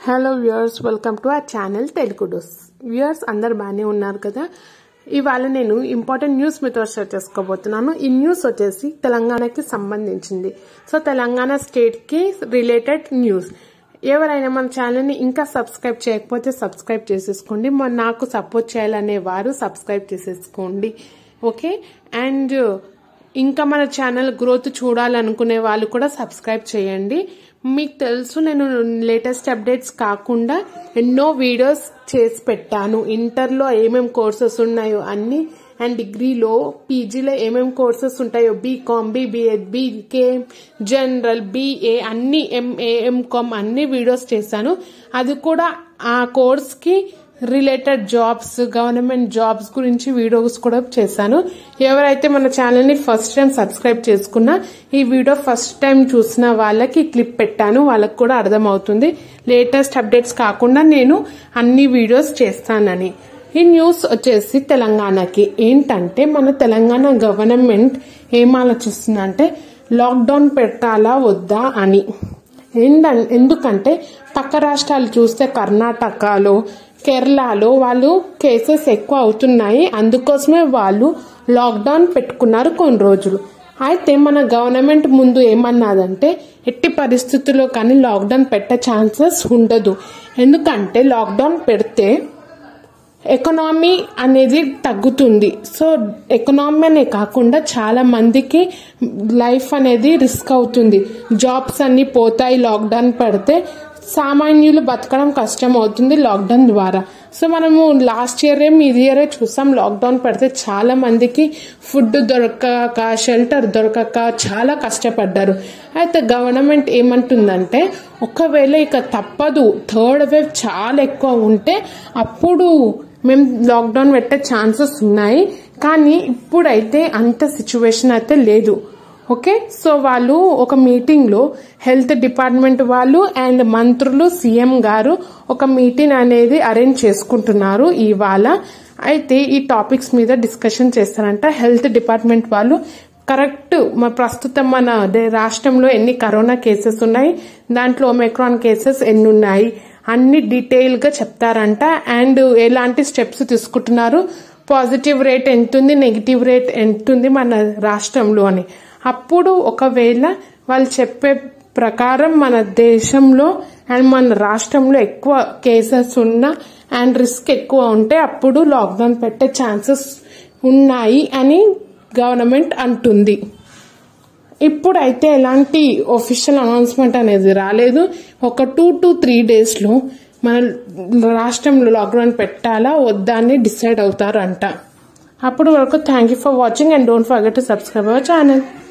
hello viewers welcome to our channel Telugu dose viewers అందరు బాగానే ఉన్నారు కదా ఇవాళ నేను ఇంపార్టెంట్ న్యూస్ మీతో షేర్ చేసుకోబోతున్నాను ఈ న్యూస్ వచ్చేసి తెలంగాణకి సంబంధించింది సో తెలంగాణ స్టేట్కి రిలేటెడ్ న్యూస్ ఎవరైనా మన ఛానల్ని ఇంకా సబ్స్క్రైబ్ చేయకపోతే సబ్స్క్రైబ్ చేసేసుకోండి మరి నాకు సపోర్ట్ చేయాలనే వారు సబ్స్క్రైబ్ చేసేసుకోండి ఓకే అండ్ ఇంకా మన ఛానల్ గ్రోత్ చూడాలనుకునే వాళ్ళు కూడా సబ్స్క్రైబ్ చేయండి మీకు తెలుసు నేను లేటెస్ట్ అప్డేట్స్ కాకుండా ఎన్నో వీడియోస్ చేసి పెట్టాను ఇంటర్లో ఏమేమి కోర్సెస్ ఉన్నాయో అన్ని అండ్ డిగ్రీలో పీజీలో ఏమేమి కోర్సెస్ ఉంటాయో BCom BBEd BK general BA అన్ని ఎంఏ ఎంకామ్ అన్ని వీడియోస్ చేశాను అది కూడా ఆ కోర్స్కి రిలేటెడ్ జాబ్స్ గవర్నమెంట్ జాబ్స్ గురించి వీడియోస్ కూడా చేశాను ఎవరైతే మన ఛానల్ని ఫస్ట్ టైం సబ్స్క్రైబ్ చేసుకున్నా ఈ వీడియో ఫస్ట్ టైం చూసిన వాళ్ళకి క్లిప్ పెట్టాను వాళ్ళకి కూడా అర్థమవుతుంది లేటెస్ట్ అప్డేట్స్ కాకుండా నేను అన్ని వీడియోస్ చేస్తానని ఈ న్యూస్ వచ్చేసి తెలంగాణకి ఏంటంటే మన తెలంగాణ గవర్నమెంట్ ఏం ఆలోచిస్తుందంటే లాక్డౌన్ పెట్టాలా వద్దా అని ఎందుకంటే పక్క రాష్ట్రాలు చూస్తే కర్ణాటకలో కేరళలో వాళ్ళు కేసెస్ ఎక్కువ అవుతున్నాయి అందుకోసమే వాళ్ళు లాక్డౌన్ పెట్టుకున్నారు కొన్ని రోజులు అయితే మన గవర్నమెంట్ ముందు ఏమన్నదంటే ఎట్టి పరిస్థితుల్లో కానీ లాక్డౌన్ పెట్టే ఛాన్సెస్ ఉండదు ఎందుకంటే లాక్డౌన్ పెడితే ఎకనామీ అనేది తగ్గుతుంది సో ఎకనామీ అనే కాకుండా చాలా మందికి లైఫ్ అనేది రిస్క్ అవుతుంది జాబ్స్ అన్ని పోతాయి లాక్డౌన్ పెడితే సామాన్యులు బతకడం కష్టం అవుతుంది లాక్డౌన్ ద్వారా సో మనము లాస్ట్ ఇయర్ ఇది ఇయరే చూసాం లాక్డౌన్ పెడితే చాలా మందికి ఫుడ్ దొరకక షెల్టర్ దొరకక చాలా కష్టపడ్డారు అయితే గవర్నమెంట్ ఏమంటుందంటే ఒకవేళ ఇక తప్పదు థర్డ్ వేవ్ చాలా ఎక్కువ ఉంటే అప్పుడు మేము లాక్డౌన్ పెట్టే ఛాన్సెస్ ఉన్నాయి కానీ ఇప్పుడైతే అంత సిచ్యువేషన్ అయితే లేదు ఓకే సో వాళ్ళు ఒక మీటింగ్లో హెల్త్ డిపార్ట్మెంట్ వాళ్ళు అండ్ మంత్రులు సీఎం గారు ఒక మీటింగ్ అనేది అరేంజ్ చేసుకుంటున్నారు ఇవాళ అయితే ఈ టాపిక్స్ మీద డిస్కషన్ చేస్తారంట హెల్త్ డిపార్ట్మెంట్ వాళ్ళు కరెక్ట్ ప్రస్తుతం మన రాష్ట్రంలో ఎన్ని కరోనా కేసెస్ ఉన్నాయి దాంట్లో ఒమెక్రాన్ కేసెస్ ఎన్ని ఉన్నాయి అన్ని డీటెయిల్ గా చెప్తారంట అండ్ ఎలాంటి స్టెప్స్ తీసుకుంటున్నారు పాజిటివ్ రేట్ ఎంతుంది నెగిటివ్ రేట్ ఎంతుంది మన రాష్ట్రంలో అని అప్పుడు ఒకవేళ వాళ్ళు చెప్పే ప్రకారం మన దేశంలో అండ్ మన రాష్ట్రంలో ఎక్కువ కేసెస్ ఉన్నా అండ్ రిస్క్ ఎక్కువ ఉంటే అప్పుడు లాక్డౌన్ పెట్టే ఛాన్సెస్ ఉన్నాయి అని గవర్నమెంట్ అంటుంది ఇప్పుడైతే ఎలాంటి ఒఫిషియల్ అనౌన్స్మెంట్ అనేది రాలేదు ఒక టూ టు త్రీ డేస్లో మన రాష్ట్రంలో లాక్డౌన్ పెట్టాలా వద్దా అని డిసైడ్ అవుతారంట అప్పుడు వరకు thank you for watching and don't forget to subscribe our channel